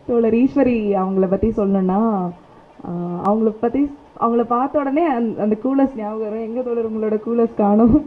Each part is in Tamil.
தோழர் ஈஸ்வரி அவங்கள பற்றி சொல்லணும்னா ஆஹ் அவங்கள பற்றி அவங்கள பார்த்த உடனே அந்த அந்த கூலர்ஸ் ஞாபகம் வரும் எங்கே தோழர் உங்களோட கூலர்ஸ் காணும்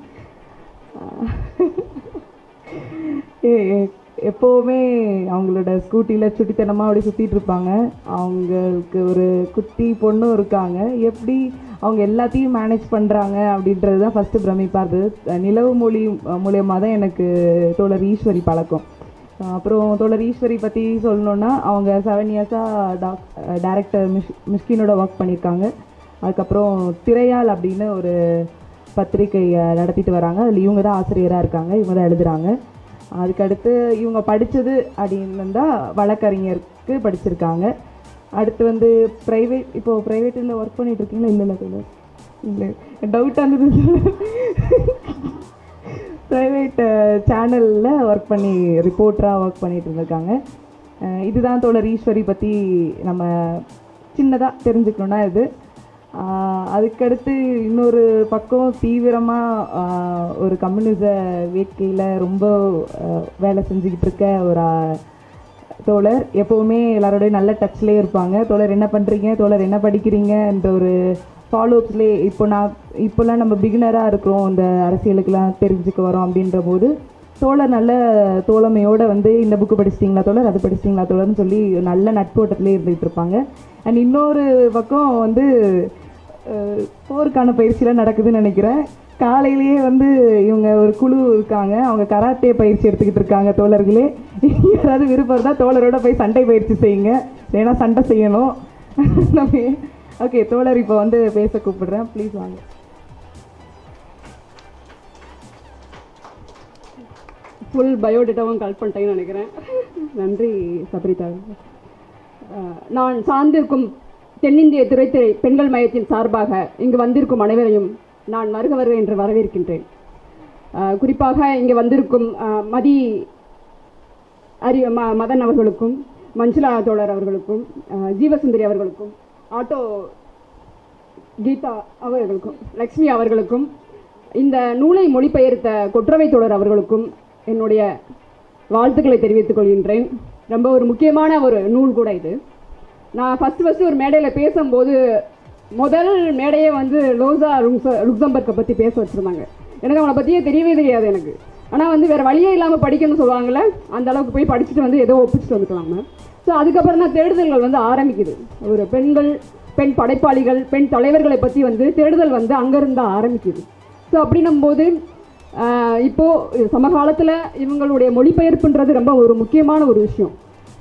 ஏ- ஏ- எப்போவுமே அவங்களோட ஸ்கூட்டியில் சுட்டித்தனமாக அப்படி சுற்றிட்டு இருப்பாங்க அவங்களுக்கு ஒரு குட்டி பொண்ணும் இருக்காங்க எப்படி அவங்க எல்லாத்தையும் மேனேஜ் பண்ணுறாங்க அப்படின்றது தான் ஃபஸ்ட்டு பிரமிப்பாக இருந்தது நிலவு மொழி மூலியமாக தான் எனக்கு தோழர் ஈஸ்வரி பழக்கம் அப்புறம் தோழர் ஈஸ்வரி பற்றி சொல்லணுன்னா அவங்க செவன் இயர்ஸாக டாக் டேரக்டர் மிஷ் மிஷ்கினோட ஒர்க் பண்ணியிருக்காங்க அதுக்கப்புறம் திரையால் அப்படின்னு ஒரு பத்திரிக்கை அஹ், நடத்திட்டு வராங்க அதில் இவங்க தான் ஆசிரியராக இருக்காங்க இவங்க தான் எழுதுகிறாங்க அதுக்கடுத்து இவங்க படித்தது அப்படின்னு இருந்தால் வழக்கறிஞருக்கு படிச்சிருக்காங்க அடுத்து வந்து ப்ரைவேட் இப்போது ப்ரைவேட்டில் ஒர்க் பண்ணிட்டு இருக்கீங்களா இல்லை இல்லை தோழர் இல்லை டவுட்டாக இருந்தது ப்ரைவேட் சேனலில் ஒர்க் பண்ணி ரிப்போர்ட்டராக ஒர்க் பண்ணிட்டு இருந்திருக்காங்க அஹ் இதுதான் தோழர் ஈஸ்வரி பற்றி நம்ம சின்னதாக தெரிஞ்சுக்கணுன்னா இது அஹ் அதுக்கடுத்து இன்னொரு பக்கம் தீவிரமாக ஒரு கம்யூனிச வேட்கையில் ரொம்ப அஹ், வேலை செஞ்சுக்கிட்டு இருக்க ஒரு அஹ், தோழர் எப்போவுமே எல்லாரோடய நல்ல டச்லேயே இருப்பாங்க தோழர் என்ன பண்ணுறீங்க தோழர் என்ன படிக்கிறீங்கன்ற ஒரு ஃபாலோஅப்ஸ்லேயே இப்போ நான் இப்போல்லாம் நம்ம பிகினராக இருக்கிறோம் இந்த அரசியலுக்கெல்லாம் தெரிஞ்சுக்க வரோம் அப்படின்ற போது தோழர் நல்ல தோழமையோட வந்து இந்த புக்கு படிச்சிட்டிங்களா தோழர் அது படிச்சிட்டிங்களா தோழர்னு சொல்லி நல்ல நட்போட்டத்திலே இருந்துகிட்டு இருப்பாங்க அண்ட் இன்னொரு பக்கம் வந்து அஹ், போருக்கான பயிற்சியெலாம் நடக்குதுன்னு நினைக்கிறேன் காலையிலேயே வந்து இவங்க ஒரு குழு இருக்காங்க அவங்க கராத்தே பயிற்சி எடுத்துக்கிட்டு இருக்காங்க தோழர்களே யாராவது விருப்பம் இருந்தால் தோழரோட போய் சண்டை பயிற்சி செய்யுங்க ஏன்னா சண்டை செய்யணும் நம்ம ஓகே தோழர் இப்போ வந்து பேச கூப்பிடுறேன் ப்ளீஸ் வாங்க ஃபுல் பயோடேட்டாவும் கலெக்ட் பண்ணிட்டேன்னு நினைக்கிறேன் நன்றி சபரிதா அஹ், நான் சார்ந்திருக்கும் தென்னிந்திய துறைத்துறை பெண்கள் மையத்தின் சார்பாக இங்கு வந்திருக்கும் அனைவரையும் நான் வருக வருக என்று வரவேற்கின்றேன் அஹ், குறிப்பாக இங்கே வந்திருக்கும் அஹ், மதி அரி ம மதன் அவர்களுக்கும் மஞ்சுளா தோழர் அவர்களுக்கும் அஹ், ஜீவசுந்தரி அவர்களுக்கும் ஆட்டோ கீதா அவர்களுக்கும் லக்ஷ்மி அவர்களுக்கும் இந்த நூலை மொழிபெயர்த்த கொற்றவை தோழர் அவர்களுக்கும் என்னுடைய வாழ்த்துக்களை தெரிவித்துக் கொள்கின்றேன் ரொம்ப ஒரு முக்கியமான ஒரு நூல் கூட இது நான் ஃபஸ்ட்டு ஃபஸ்ட்டு ஒரு மேடையில் பேசும்போது முதல் மேடையே வந்து லோசா லுக்ஸ லுக்சம்பர்க்கை பற்றி பேச வச்சுருந்தாங்க எனக்கு அவனை பற்றியே தெரியவே தெரியாது எனக்கு ஆனால் வந்து வேறு வழியே இல்லாமல் படிக்கணும்னு சொல்லுவாங்கள்ல அந்த அளவுக்கு போய் படிச்சுட்டு வந்து ஏதோ ஒப்பிச்சுட்டு வந்துக்கலாங்க ஸோ அதுக்கப்புறம் தான் தேடுதல்கள் வந்து ஆரம்பிக்குது ஒரு பெண்கள் பெண் படைப்பாளிகள் பெண் தலைவர்களை பற்றி வந்து தேடுதல் வந்து அங்கேருந்து தான் ஆரம்பிக்குது ஸோ அப்படின்னும்போது ஆஹ் இப்போ சமகாலத்தில் இவங்களுடைய மொழிபெயர்ப்புன்றது ரொம்ப ஒரு முக்கியமான ஒரு விஷயம்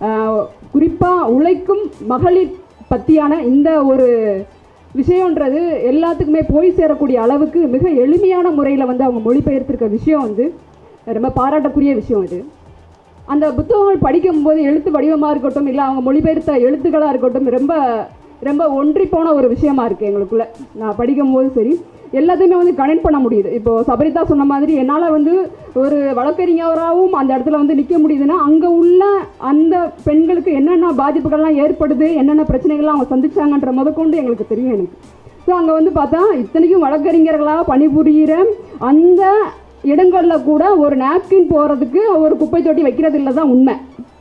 குறிப்பாக உழைக்கும் மகளிர் பற்றியான இந்த ஒரு விஷயன்றது எல்லாத்துக்குமே போய் சேரக்கூடிய அளவுக்கு மிக எளிமையான முறையில் வந்து அவங்க மொழிபெயர்த்திருக்க விஷயம் வந்து ரொம்ப பாராட்டக்கூடிய விஷயம் இது அந்த புத்தகங்கள் படிக்கும்போது எழுத்து வடிவமாக இருக்கட்டும் இல்லை அவங்க மொழிபெயர்த்த எழுத்துக்களாக இருக்கட்டும் ரொம்ப ரொம்ப ஒன்றி போன ஒரு விஷயமா இருக்குது எங்களுக்குள்ள நான் படிக்கும்போது சரி எல்லாத்தையுமே வந்து கனெக்ட் பண்ண முடியுது இப்போ சபரிதா சொன்ன மாதிரி என்னால் வந்து ஒரு வழக்கறிஞராகவும் அந்த இடத்துல வந்து நிற்க முடியுதுன்னா அங்கே உள்ள அந்த பெண்களுக்கு என்னென்ன பாதிப்புகள்லாம் ஏற்படுது என்னென்ன பிரச்சனைகள்லாம் அவங்க சந்திச்சாங்கன்ற முதற்கொண்டு எங்களுக்கு தெரியும் எனக்கு ஸோ அங்கே வந்து பார்த்தா இத்தனைக்கும் வழக்கறிஞர்களாக பணிபுரிகிற அந்த இடங்களில் கூட ஒரு நாப்கின் போகிறதுக்கு ஒரு குப்பை தொட்டி வைக்கிறது இல்லை தான் உண்மை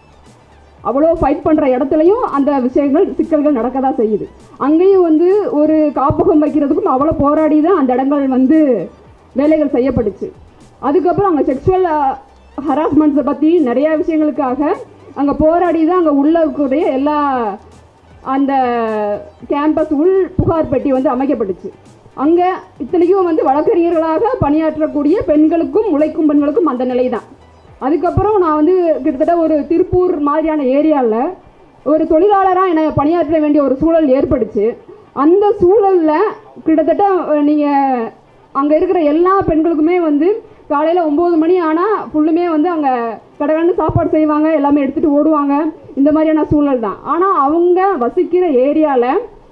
அவ்வளோ ஃபைட் பண்ணுற இடத்துலையும் அந்த விஷயங்கள் சிக்கல்கள் நடக்க தான் செய்யுது அங்கேயும் வந்து ஒரு காப்பகம் வைக்கிறதுக்கும் அவ்வளோ போராடி தான் அந்த இடங்கள் வந்து வேலைகள் செய்யப்பட்டுச்சு அதுக்கப்புறம் அங்கே செக்ஷுவல் ஹராஸ்மெண்ட்ஸை பற்றி நிறையா விஷயங்களுக்காக அங்கே போராடி தான் அங்கே உள்ள இருக்கக்கூடிய எல்லா அந்த கேம்பஸ் உள் புகார் பெட்டி வந்து அமைக்கப்பட்டுச்சு அங்கே இத்தனைக்கும் வந்து வழக்கறிஞர்களாக பணியாற்றக்கூடிய பெண்களுக்கும் உழைக்கும் பெண்களுக்கும் அந்த நிலை தான் அதுக்கப்புறம் நான் வந்து கிட்டத்தட்ட ஒரு திருப்பூர் மாதிரியான ஏரியாவில் ஒரு தொழிலாளராக என்னை பணியாற்ற வேண்டிய ஒரு சூழல் ஏற்பட்டுச்சு அந்த சூழலில் கிட்டத்தட்ட நீங்கள் அங்கே இருக்கிற எல்லா பெண்களுக்குமே வந்து காலையில் ஒம்பது மணி ஆனால் ஃபுல்லுமே வந்து அங்கே கடகடன்னு சாப்பாடு செய்வாங்க எல்லாமே எடுத்துகிட்டு ஓடுவாங்க இந்த மாதிரியான சூழல் தான் ஆனால் அவங்க வசிக்கிற ஏரியாவில்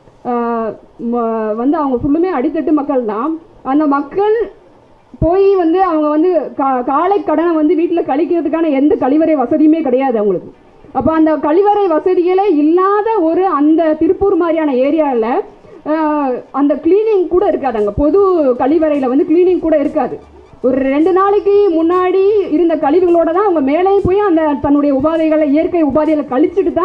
வந்து அவங்க ஃபுல்லுமே அடித்தட்டு மக்கள் தான் அந்த மக்கள் போய் வந்து அவங்க வந்து கா காலை கடனை வந்து வீட்டில் கழிக்கிறதுக்கான எந்த கழிவறை வசதியுமே கிடையாது அவங்களுக்கு அப்போ அந்த கழிவறை வசதிகளே இல்லாத ஒரு அந்த திருப்பூர் மாதிரியான ஏரியாவில் அந்த க்ளீனிங் கூட இருக்காது அங்கே பொது கழிவறையில் வந்து க்ளீனிங் கூட இருக்காது ஒரு ரெண்டு நாளைக்கு முன்னாடி இருந்த கழிவுகளோட தான் அவங்க மேலே போய் அந்த தன்னுடைய உபாதைகளை இயற்கை உபாதைகளை கழிச்சிட்டு தான்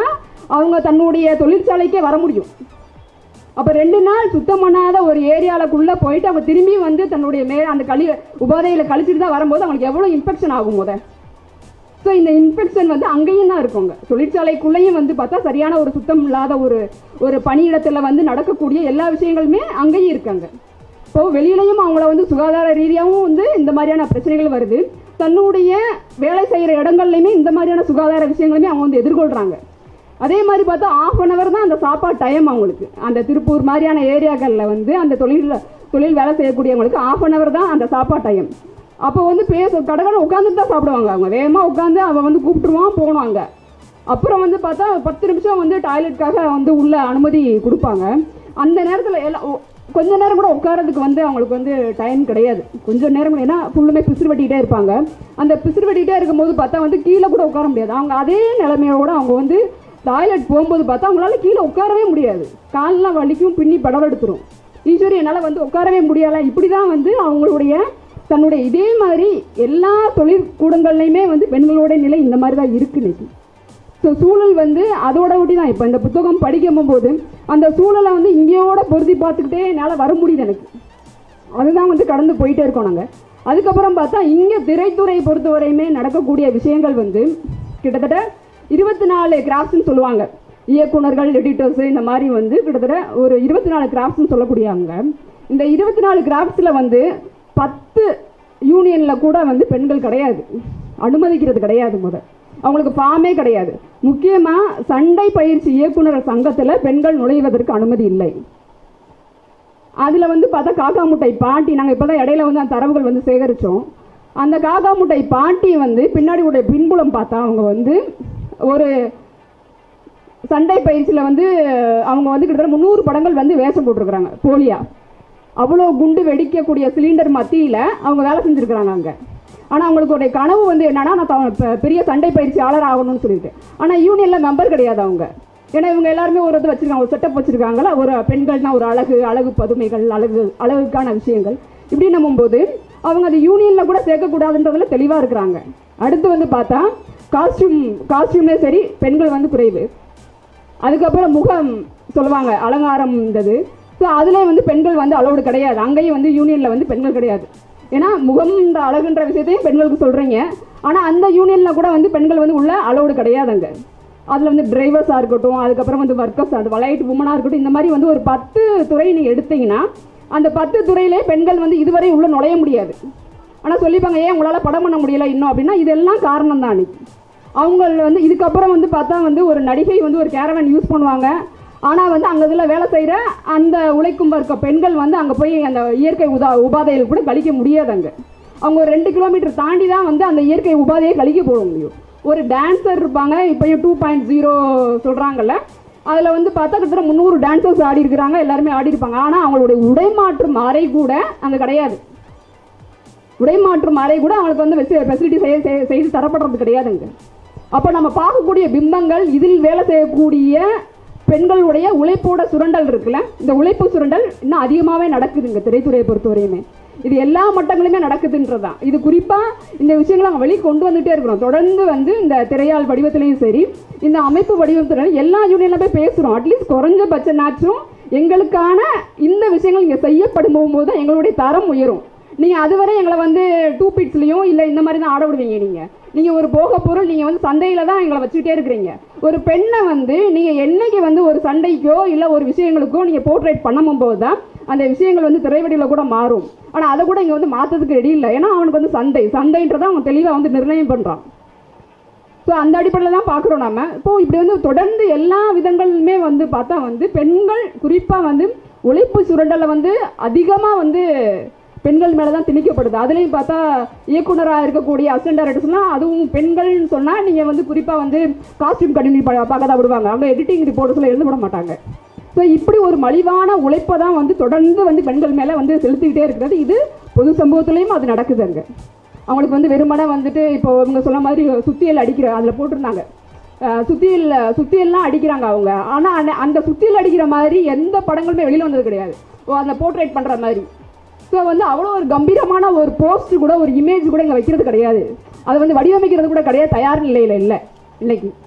அவங்க தன்னுடைய தொழிற்சாலைக்கே வர முடியும் அப்போ ரெண்டு நாள் சுத்தம் பண்ணாத ஒரு ஏரியாவுக்குள்ளே போயிட்டு அவங்க திரும்பி வந்து தன்னுடைய மே அந்த கழி உபாதையில் கழிச்சிட்டு தான் வரும்போது அவங்களுக்கு எவ்வளோ இன்ஃபெக்ஷன் ஆகும் முத ஸோ இந்த இன்ஃபெக்ஷன் வந்து அங்கேயும் தான் இருக்குங்க தொழிற்சாலைக்குள்ளேயும் வந்து பார்த்தா சரியான ஒரு சுத்தம் இல்லாத ஒரு ஒரு பணியிடத்தில் வந்து நடக்கக்கூடிய எல்லா விஷயங்களுமே அங்கேயும் இருக்காங்க இப்போ வெளியிலையும் அவங்கள வந்து சுகாதார ரீதியாகவும் வந்து இந்த மாதிரியான பிரச்சனைகள் வருது தன்னுடைய வேலை செய்கிற இடங்கள்லையுமே இந்த மாதிரியான சுகாதார விஷயங்களுமே அவங்க வந்து எதிர்கொள்கிறாங்க அதே மாதிரி பார்த்தா ஆஃப் அன் ஹவர் தான் அந்த சாப்பாடு டைம் அவங்களுக்கு அந்த திருப்பூர் மாதிரியான ஏரியாக்களில் வந்து அந்த தொழில் தொழில் வேலை செய்யக்கூடியவங்களுக்கு ஆஃப் அன் ஹவர் தான் அந்த சாப்பாடு டைம் அப்போ வந்து பேச கடகடை உட்காந்துட்டு தான் சாப்பிடுவாங்க அவங்க வேகமாக உட்காந்து அவன் வந்து கூப்பிட்டுருவான் போனாங்க அப்புறம் வந்து பார்த்தா பத்து நிமிஷம் வந்து டாய்லெட்காக வந்து உள்ள அனுமதி கொடுப்பாங்க அந்த நேரத்தில் எல்லாம் ஒ- கொஞ்ச நேரம் கூட உட்காரதுக்கு வந்து அவங்களுக்கு வந்து டைம் கிடையாது கொஞ்சம் நேரம் கூட- ஏன்னா ஃபுல்லுமே பிசிறு வெட்டிகிட்டே இருப்பாங்க அந்த பிசிறு வெட்டிகிட்டே இருக்கும்போது பார்த்தா வந்து கீழே கூட உட்கார முடியாது அவங்க அதே நிலைமையோட அவங்க வந்து டாய்லெட் போகும்போது பார்த்தா அவங்களால கீழே உட்காரவே முடியாது கால்லாம் வலிக்கும் பின்னி படம் எடுத்துரும் ஈஸ்வரி என்னால் வந்து உட்காரவே முடியலை இப்படி தான் வந்து அவங்களுடைய தன்னுடைய இதே மாதிரி எல்லா தொழிற்கூடங்கள்லையுமே வந்து பெண்களோட நிலை இந்த மாதிரி தான் இருக்கு இன்னைக்கு ஸோ சூழல் வந்து அதோட ஒட்டி தான் இப்போ இந்த புத்தகம் படிக்கும் போது அந்த சூழலை வந்து இங்கேயோட பொருத்தி பார்த்துக்கிட்டே என்னால் வர முடியுது எனக்கு அதுதான் வந்து கடந்து போயிட்டே இருக்கோம் நாங்கள் அதுக்கப்புறம் பார்த்தா இங்கே திரைத்துறை பொறுத்தவரையுமே நடக்கக்கூடிய விஷயங்கள் வந்து கிட்டத்தட்ட இருபத்தி நாலு கிராஃப்ட்ஸ்னு சொல்லுவாங்க இயக்குனர்கள் எடிட்டர்ஸ் இந்த மாதிரி வந்து கிட்டத்தட்ட ஒரு இருபத்தி நாலு கிராஃப்ட்ஸ்னு சொல்லக்கூடியவங்க இந்த இருபத்தி நாலு கிராஃப்ட்ஸில் வந்து பத்து யூனியனில் கூட வந்து பெண்கள் கிடையாது அனுமதிக்கிறது கிடையாது முத அவங்களுக்கு ஃபார்மே கிடையாது முக்கியமாக சண்டை பயிற்சி இயக்குனர் சங்கத்தில் பெண்கள் நுழைவதற்கு அனுமதி இல்லை அதில் வந்து பார்த்தா காக்கா முட்டை பாட்டி நாங்கள் இப்போ தான் இடையில வந்து அந்த தரவுகள் வந்து சேகரித்தோம் அந்த காக்கா முட்டை பாட்டி வந்து பின்னாடி உடைய பின்புலம் பார்த்தா அவங்க வந்து ஒரு சண்டை பயிற்சியில் வந்து அவங்க வந்து கிட்டத்தட்ட முந்நூறு படங்கள் வந்து வேஷம் போட்டிருக்கிறாங்க போலியா அவ்வளோ குண்டு வெடிக்கக்கூடிய சிலிண்டர் மத்தியில் அவங்க வேலை செஞ்சுருக்கிறாங்க அங்கே ஆனால் அவங்களுக்கு ஒரு கனவு வந்து என்னன்னா நான் த- பெ- பெரிய சண்டை பயிற்சியாளர் ஆகணும்னு சொல்லிட்டு ஆனால் யூனியனில் மெம்பர் கிடையாது அவங்க ஏன்னா இவங்க எல்லாருமே ஒரு இது வச்சிருக்காங்க ஒரு செட்டப் வச்சிருக்காங்களா ஒரு பெண்கள்னா ஒரு அழகு அழகு பதுமைகள் அழகு அழகுக்கான விஷயங்கள் இப்படி நம்பும்போது அவங்க அந்த யூனியனில் கூட சேர்க்கக்கூடாதுன்றதுல தெளிவாக இருக்கிறாங்க அடுத்து வந்து பார்த்தா காஸ்டியூம் காஸ்டியூம்லே சரி பெண்கள் வந்து குறைவு அதுக்கப்புறம் முகம் சொல்லுவாங்க அலங்காரம் இருந்தது ஸோ அதிலே வந்து பெண்கள் வந்து அலோடு கிடையாது அங்கேயும் வந்து யூனியனில் வந்து பெண்கள் கிடையாது ஏன்னா முகம் இந்த அழகுன்ற விஷயத்தையும் பெண்களுக்கு சொல்கிறீங்க ஆனால் அந்த யூனியனில் கூட வந்து பெண்கள் வந்து உள்ள அலோடு கிடையாது அங்கே அதில் வந்து டிரைவர்ஸாக இருக்கட்டும் அதுக்கப்புறம் வந்து ஒர்க்கர்ஸ் அது வலைட் உமனாக இருக்கட்டும் இந்த மாதிரி வந்து ஒரு பத்து துறை நீங்கள் எடுத்தீங்கன்னா அந்த பத்து துறையிலே பெண்கள் வந்து இதுவரை உள்ள நுழைய முடியாது ஆனால் சொல்லிப்பாங்க ஏன் உங்களால் படம் பண்ண முடியல இன்னும் அப்படின்னா இதெல்லாம் காரணம் தான் அன்னைக்கு அவங்க வந்து இதுக்கப்புறம் வந்து பார்த்தா வந்து ஒரு நடிகை வந்து ஒரு கேரவன் யூஸ் பண்ணுவாங்க ஆனால் வந்து அங்கே இதில் வேலை செய்கிற அந்த உழைக்கும் இருக்க பெண்கள் வந்து அங்கே போய் அந்த இயற்கை உதா உபாதைகள் கூட கழிக்க முடியாது அங்கே அவங்க ஒரு ரெண்டு கிலோமீட்டர் தாண்டி தான் வந்து அந்த இயற்கை உபாதையை கழிக்க போக முடியும் ஒரு டான்சர் இருப்பாங்க இப்போயும் டூ பாயிண்ட் ஜீரோ சொல்கிறாங்கல்ல அதில் வந்து பார்த்தா கிட்டத்தட்ட முந்நூறு டான்சர்ஸ் ஆடி இருக்கிறாங்க எல்லாருமே ஆடி இருப்பாங்க ஆனால் அவங்களுடைய உடை மாற்றும் அறை கூட அங்கே கிடையாது உடை மாற்றும் அறை கூட அவங்களுக்கு வந்து ஃபெசிலிட்டி செய்ய செய்ய- செய்து தரப்படுறது கிடையாதுங்க அப்போ நம்ம பார்க்கக்கூடிய பிம்பங்கள் இதில் வேலை செய்யக்கூடிய பெண்களுடைய உழைப்போட சுரண்டல் இருக்குல்ல இந்த உழைப்பு சுரண்டல் இன்னும் அதிகமாகவே நடக்குதுங்க திரைத்துறையை பொறுத்தவரையுமே இது எல்லா மட்டங்களுமே நடக்குதுன்றதான் இது குறிப்பாக இந்த விஷயங்களை அவங்க வெளியே கொண்டு வந்துட்டே இருக்கிறோம் தொடர்ந்து வந்து இந்த திரையாள் வடிவத்திலையும் சரி இந்த அமைப்பு வடிவத்திலையும் எல்லா யூனியன்ல போய் பேசுகிறோம் அட்லீஸ்ட் குறைஞ்சபட்சனாச்சும் எங்களுக்கான இந்த விஷயங்கள் இங்கே செய்யப்படும் போகும்போது தான் எங்களுடைய தரம் உயரும் நீங்கள் அதுவரை எங்களை வந்து டூ பிட்ஸ்லையும் இல்லை இந்த மாதிரி தான் ஆட விடுவீங்க நீங்கள் நீங்கள் ஒரு போக பொருள் நீங்கள் வந்து சந்தையில் தான் எங்களை வச்சுக்கிட்டே இருக்கிறீங்க ஒரு பெண்ணை வந்து நீங்கள் என்னைக்கு வந்து ஒரு சண்டைக்கோ இல்லை ஒரு விஷயங்களுக்கோ நீங்கள் போர்ட்ரேட் பண்ணும்போது தான் அந்த விஷயங்கள் வந்து திரைவடியில் கூட மாறும் ஆனால் அதை கூட இங்கே வந்து மாற்றதுக்கு ரெடி இல்லை ஏன்னா அவனுக்கு வந்து சந்தை சந்தைன்றதை அவன் தெளிவாக வந்து நிர்ணயம் பண்ணுறான் ஸோ அந்த அடிப்படையில் தான் பார்க்குறோம் நாம இப்போ இப்படி வந்து தொடர்ந்து எல்லா விதங்களுமே வந்து பார்த்தா வந்து பெண்கள் குறிப்பாக வந்து உழைப்பு சுரண்டலை வந்து அதிகமாக வந்து பெண்கள் மேலே தான் திணிக்கப்படுது அதுலேயும் பார்த்தா இயக்குனராக இருக்கக்கூடிய அசிஸ்டன்ட் டைரக்டர்ஸ்லாம் அதுவும் பெண்கள்னு சொன்னால் நீங்கள் வந்து குறிப்பாக வந்து காஸ்டியூம் கண்டினியூ பார்க்க தான் விடுவாங்க அவங்க எடிட்டிங் ரிப்போர்ட்ஸில் எழுத விட மாட்டாங்க ஸோ இப்படி ஒரு மலிவான உழைப்பை தான் வந்து தொடர்ந்து வந்து பெண்கள் மேலே வந்து செலுத்திக்கிட்டே இருக்கிறது இது பொது சம்பவத்துலேயும் அது நடக்குது அங்கே அவங்களுக்கு வந்து வெறுமனே வந்துட்டு இப்போ இவங்க சொன்ன மாதிரி சுத்தியல் அடிக்கிற அதில் போட்டிருந்தாங்க அஹ் சுத்தியல் சுத்தியல்லாம் அடிக்கிறாங்க அவங்க ஆனால் அந்த சுத்தியல் அடிக்கிற மாதிரி எந்த படங்களுமே வெளியில் வந்தது கிடையாது ஓ அந்த போர்ட்ரேட் பண்ணுற மாதிரி ஸோ வந்து அவ்வளோ ஒரு கம்பீரமான ஒரு போஸ்ட் கூட ஒரு இமேஜ் கூட இங்கே வைக்கிறது கிடையாது அதை வந்து வடிவமைக்கிறது கூட கிடையாது தயார் நிலையில் இல்லை இன்னைக்கு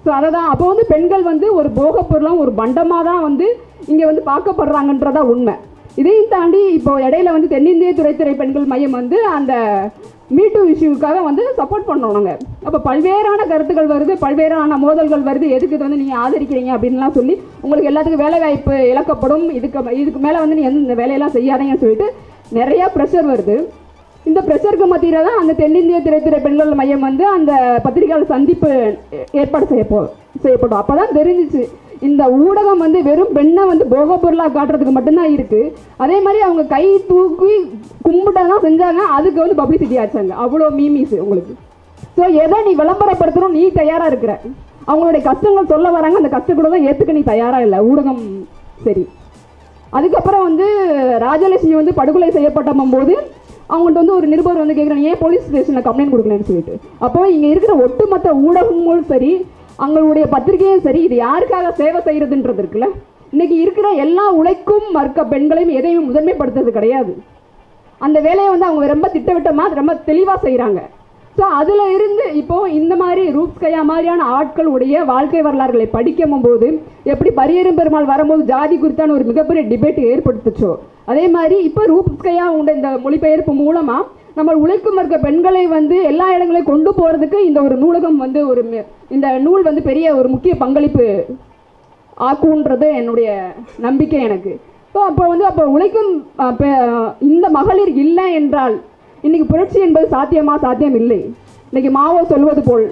ஸோ அதை தான் அப்போ வந்து பெண்கள் வந்து ஒரு போகப் பொருளாம் ஒரு பண்டமாக தான் வந்து இங்கே வந்து பார்க்கப்படுறாங்கன்றதா உண்மை இதையும் தாண்டி இப்போ இடையில வந்து தென்னிந்திய துறைத்துறை பெண்கள் மையம் வந்து அந்த மீட்டு இஷ்யூக்காக வந்து சப்போர்ட் பண்ணோம் நாங்கள் அப்போ பல்வேறான கருத்துக்கள் வருது பல்வேறான மோதல்கள் வருது எதுக்கு இது வந்து நீங்கள் ஆதரிக்கிறீங்க அப்படின்லாம் சொல்லி உங்களுக்கு எல்லாத்துக்கும் வேலை வாய்ப்பு இழக்கப்படும் இதுக்கு இதுக்கு மேலே வந்து நீ எந்த இந்த வேலையெல்லாம் செய்யாதீங்கன்னு சொல்லிட்டு நிறையா ப்ரெஷர் வருது இந்த ப்ரெஷருக்கு மத்தியில் தான் அந்த தென்னிந்திய திரைத்துறை பெண்கள் மையம் வந்து அந்த பத்திரிகையாளர் சந்திப்பு ஏ- ஏற்பாடு செய்யப்போ செய்யப்படும் அப்போ தான் தெரிஞ்சிச்சு இந்த ஊடகம் வந்து வெறும் பெண்ணை வந்து போக பொருளாக காட்டுறதுக்கு மட்டும்தான் இருக்குது அதே மாதிரி அவங்க கை தூக்கி கும்பிட்டெல்லாம் செஞ்சாங்க அதுக்கு வந்து பப்ளிசிட்டி ஆச்சாங்க அவ்வளோ மீமிஸ் உங்களுக்கு ஸோ எதை நீ விளம்பரப்படுத்தணும் நீ தயாராக இருக்கிற அவங்களுடைய கஷ்டங்கள் சொல்ல வராங்க அந்த கஷ்டம் கூட தான் ஏற்றுக்க நீ தயாராக இல்லை ஊடகம் சரி அதுக்கப்புறம் வந்து ராஜலட்சுமி வந்து படுகொலை செய்யப்பட்ட போது அவங்கள்ட்ட வந்து ஒரு நிருபர் வந்து கேட்குறாங்க ஏன் போலீஸ் ஸ்டேஷனில் கம்ப்ளைண்ட் கொடுக்கலன்னு சொல்லிட்டு அப்போ இங்கே இருக்கிற ஒட்டுமொத்த ஊடகங்களும் சரி அவங்களுடைய பத்திரிகையும் சரி இது யாருக்காக சேவை செய்கிறதுன்றது இருக்குல்ல இன்னைக்கு இருக்கிற எல்லா உழைக்கும் மறுக்க பெண்களையும் எதையும் முதன்மைப்படுத்துறது கிடையாது அந்த வேலையை வந்து அவங்க ரொம்ப திட்டவட்டமாக ரொம்ப தெளிவாக செய்கிறாங்க ஸோ அதில் இருந்து இப்போ இந்த மாதிரி ரூப்ஸ் கையா மாதிரியான ஆட்களுடைய வாழ்க்கை வரலாறுகளை படிக்கும் போது எப்படி பரியரும் பெருமாள் வரும்போது ஜாதி குறித்தான ஒரு மிகப்பெரிய டிபேட் ஏற்படுத்துச்சோ அதே மாதிரி இப்போ ரூப்ஸ் கையா உண்ட இந்த மொழிபெயர்ப்பு மூலமாக நம்ம உழைக்கும் இருக்க பெண்களை வந்து எல்லா இடங்களையும் கொண்டு போகிறதுக்கு இந்த ஒரு நூலகம் வந்து ஒரு மி- இந்த நூல் வந்து பெரிய ஒரு முக்கிய பங்களிப்பு ஆக்குன்றது என்னுடைய நம்பிக்கை எனக்கு ஸோ அப்போ வந்து அப்போ உழைக்கும் அஹ், பெ- இந்த மகளிர் இல்லை என்றால் இன்னைக்கு புரட்சி என்பது சாத்தியமா சாத்தியம் இல்லை இன்னைக்கு மாவோ சொல்வது போல்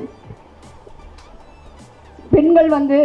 பெண்கள் வந்து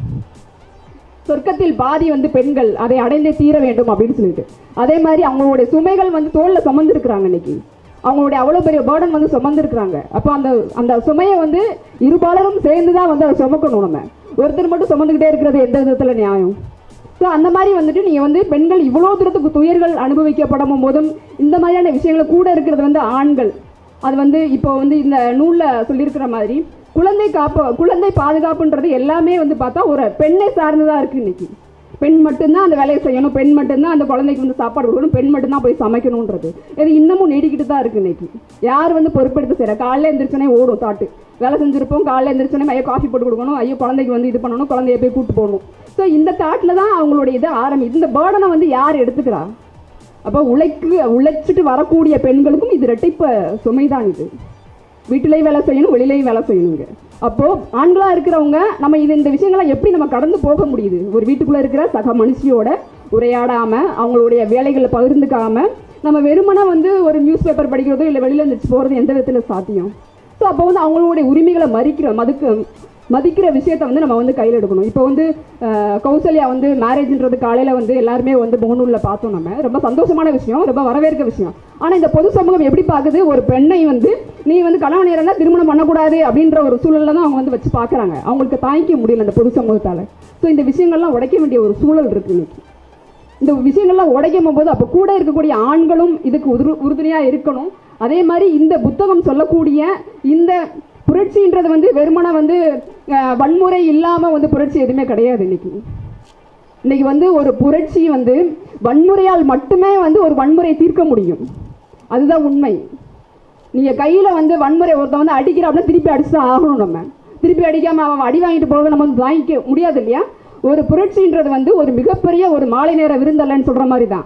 சொர்க்கத்தில் பாதி வந்து பெண்கள் அதை அடைந்தே தீர வேண்டும் அப்படின்னு சொல்லிட்டு அதே மாதிரி அவங்களுடைய சுமைகள் வந்து தோளில் சுமந்துருக்குறாங்க இன்னைக்கு அவங்களுடைய அவ்வளோ பெரிய பேர்டன் வந்து சுமந்துருக்குறாங்க அப்போ அந்த அந்த சுமையை வந்து இருபாலரும் சேர்ந்து தான் வந்து அதை சுமக்கணும் நம்ம ஒருத்தர் மட்டும் சுமந்துக்கிட்டே இருக்கிறது எந்த விதத்தில் நியாயம் ஸோ அந்த மாதிரி வந்துட்டு நீங்கள் வந்து பெண்கள் இவ்வளோ தூரத்துக்கு துயர்கள் அனுபவிக்கப்படும் போதும் இந்த மாதிரியான விஷயங்கள் கூட இருக்கிறது வந்து ஆண்கள் அது வந்து இப்போ வந்து இந்த நூலில் சொல்லியிருக்கிற மாதிரி குழந்தை காப்பு குழந்தை பாதுகாப்புன்றது எல்லாமே வந்து பார்த்தா ஒரு பெண்ணை சார்ந்ததாக இருக்குது இன்னைக்கு பெண் மட்டும்தான் அந்த வேலையை செய்யணும் பெண் மட்டும்தான் அந்த குழந்தைக்கு வந்து சாப்பாடு கொடுக்கணும் பெண் மட்டும்தான் போய் சமைக்கணுன்றது இது இன்னமும் நீடிக்கிட்டு தான் இருக்குது இன்னைக்கு யார் வந்து பொறுப்பெடுத்து செய்கிற காலையில் எந்திரிச்சோனே ஓடும் தாட்டு வேலை செஞ்சிருப்போம் காலையில் எந்திரிச்சோனே ஐயோ காஃபி போட்டு கொடுக்கணும் ஐயோ குழந்தைக்கு வந்து இது பண்ணணும் குழந்தைய போய் கூட்டு போகணும் ஸோ இந்த தாட்டில் தான் அவங்களுடைய இது ஆரம்பி இந்த பேர்டனை வந்து யார் எடுத்துக்கிறா அப்போ உழைக்கு உழைச்சிட்டு வரக்கூடிய பெண்களுக்கும் இது ரெட்டிப்ப சுமைதான் இது வீட்டிலையும் வேலை செய்யணும் வெளியிலையும் வேலை செய்யணுங்க அப்போ ஆண்களா இருக்கிறவங்க நம்ம இது இந்த விஷயங்களை எப்படி நம்ம கடந்து போக முடியுது ஒரு வீட்டுக்குள்ள இருக்கிற சக மனுஷியோட உரையாடாம அவங்களுடைய வேலைகளை பகிர்ந்துக்காம நம்ம வெறுமனே வந்து ஒரு நியூஸ் பேப்பர் படிக்கிறதோ இல்லை வெளியில இருந்துச்சு போகிறது எந்த விதத்தில் சாத்தியம் ஸோ அப்போ வந்து அவங்களுடைய உரிமைகளை மதிக்கிற மதுக்கு மதிக்கிற விஷயத்த வந்து நம்ம வந்து கையில் எடுக்கணும் இப்போ வந்து அஹ், கௌசல்யா வந்து மேரேஜ்ன்றது காலையில் வந்து எல்லாருமே வந்து முகநூலில் பார்த்தோம் நம்ம ரொம்ப சந்தோஷமான விஷயம் ரொம்ப வரவேற்க விஷயம் ஆனால் இந்த பொது சமூகம் எப்படி பார்க்குது ஒரு பெண்ணை வந்து நீ வந்து கணவன் இருந்தால் திருமணம் பண்ணக்கூடாது அப்படின்ற ஒரு சூழலில் தான் அவங்க வந்து வச்சு பார்க்குறாங்க அவங்களுக்கு தாங்கிக்க முடியல இந்த பொது சமூகத்தால் ஸோ இந்த விஷயங்கள்லாம் உடைக்க வேண்டிய ஒரு சூழல் இருக்குது இன்னைக்கு இந்த விஷயங்கள்லாம் உடைக்கும் போது அப்போ கூட இருக்கக்கூடிய ஆண்களும் இதுக்கு உரு உறுதுணையாக இருக்கணும் அதே மாதிரி இந்த புத்தகம் சொல்லக்கூடிய இந்த புரட்சின்றது வந்து வெறுமனே வந்து அஹ், வன்முறை இல்லாமல் வந்து புரட்சி எதுவுமே கிடையாது இன்னைக்கு இன்னைக்கு வந்து ஒரு புரட்சி வந்து வன்முறையால் மட்டுமே வந்து ஒரு வன்முறையை தீர்க்க முடியும் அதுதான் உண்மை நீங்கள் கையில் வந்து வன்முறை ஒருத்தன் வந்து அடிக்கிறாப்புல திருப்பி அடிச்சு தான் ஆகணும் நம்ம திருப்பி அடிக்காமல் அவன் அடி வாங்கிட்டு போக நம்ம வந்து வாங்கிக்க முடியாது இல்லையா ஒரு புரட்சின்றது வந்து ஒரு மிகப்பெரிய ஒரு மாலை நேர விருந்தல்லன்னு சொல்கிற மாதிரி தான்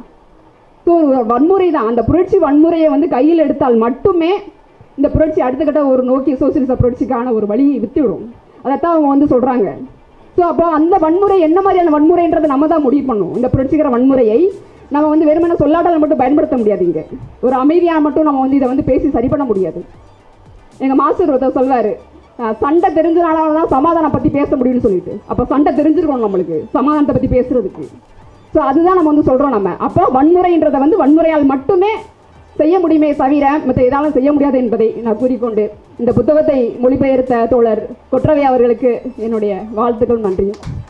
ஸோ வன்முறை தான் அந்த புரட்சி வன்முறையை வந்து கையில் எடுத்தால் மட்டுமே இந்த புரட்சி அடுத்த கட்ட ஒரு நோக்கி சோசியலிச புரட்சிக்கான ஒரு வழியை வித்துவிடும் அதைத்தான் அவங்க வந்து சொல்கிறாங்க ஸோ அப்போ அந்த வன்முறை என்ன மாதிரியான வன்முறைன்றதை நம்ம தான் முடிவு பண்ணணும் இந்த புரட்சிகர வன்முறையை நம்ம வந்து வெறுமனே சொல்லாடல் மட்டும் பயன்படுத்த முடியாது இங்கே ஒரு அமைதியாக மட்டும் நம்ம வந்து இதை வந்து பேசி சரி பண்ண முடியாது எங்கள் மாஸ்டர் ஒருத்தர் சொல்வார் சண்டை தெரிஞ்சனால தான் சமாதானம் பற்றி பேச முடியும்னு சொல்லிட்டு அப்போ சண்டை தெரிஞ்சிருக்கணும் நம்மளுக்கு சமாதானத்தை பற்றி பேசுறதுக்கு ஸோ அதுதான் நம்ம வந்து சொல்கிறோம் நம்ம அப்போ வன்முறைன்றதை வந்து வன்முறையால் மட்டுமே செய்ய முடியுமே தவிர மற்ற எதாலும் செய்ய முடியாது என்பதை நான் கூறிக்கொண்டு இந்த புத்தகத்தை மொழிபெயர்த்த தோழர் கொற்றவை அவர்களுக்கு என்னுடைய வாழ்த்துக்கள் நன்றியும்